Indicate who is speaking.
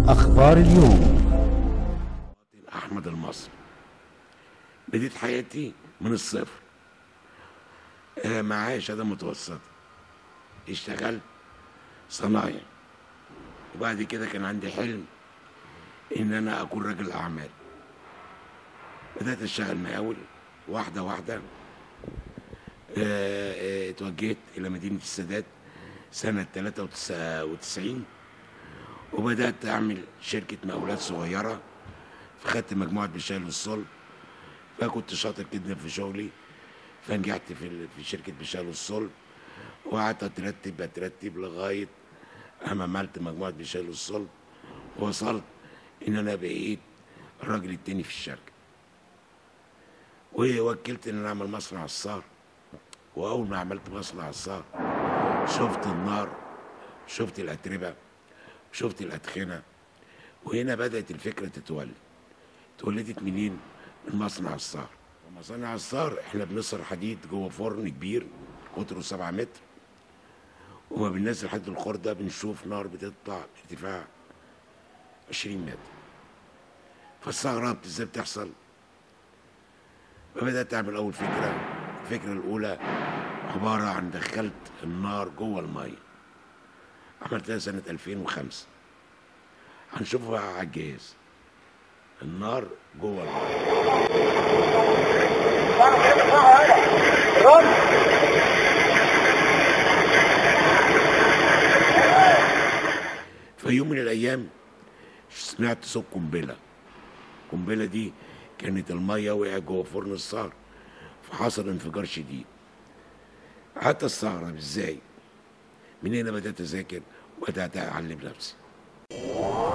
Speaker 1: أخبار اليوم
Speaker 2: احمد المصري بديت حياتي من الصفر آه، معايا شهاده متوسطه اشتغلت صنايع وبعد كده كان عندي حلم ان انا اكون راجل اعمال بدات اشتغل مقاول واحده واحده آه، آه، اتوجهت الى مدينه السادات سنه 93 وبدات اعمل شركه مقاولات صغيره فخدت مجموعه بشايل والصلب فكنت شاطر جدا في شغلي فنجحت في ال- في شركه بشايل والصلب وقعدت اترتب اترتب لغايه اما عملت مجموعه بشايل والصلب ووصلت ان انا بقيت الراجل التاني في الشركه ووكلت ان انا اعمل مصنع عصار واول ما عملت مصنع عصار شفت النار شفت الاتربه شفت الادخنه وهنا بدات الفكره تتولد اتولدت منين؟ من مصنع الصار مصنع الصار احنا بنصر حديد جوه فرن كبير قطره 7 متر وما بننزل حد الخردة بنشوف نار بتطلع ارتفاع 20 متر فاستغربت ازاي بتحصل فبدأت أعمل أول فكرة الفكرة الأولى عبارة عن دخلت النار جوه المية عملتها سنة 2005 هنشوفها على الجهاز النار جوه المية في يوم من الايام سمعت صوت قنبله القنبله دي كانت الميه وقعت جوه فرن الصار فحصل انفجار شديد قعدت استغرب ازاي من هنا بدات اذاكر وبدات اعلم نفسي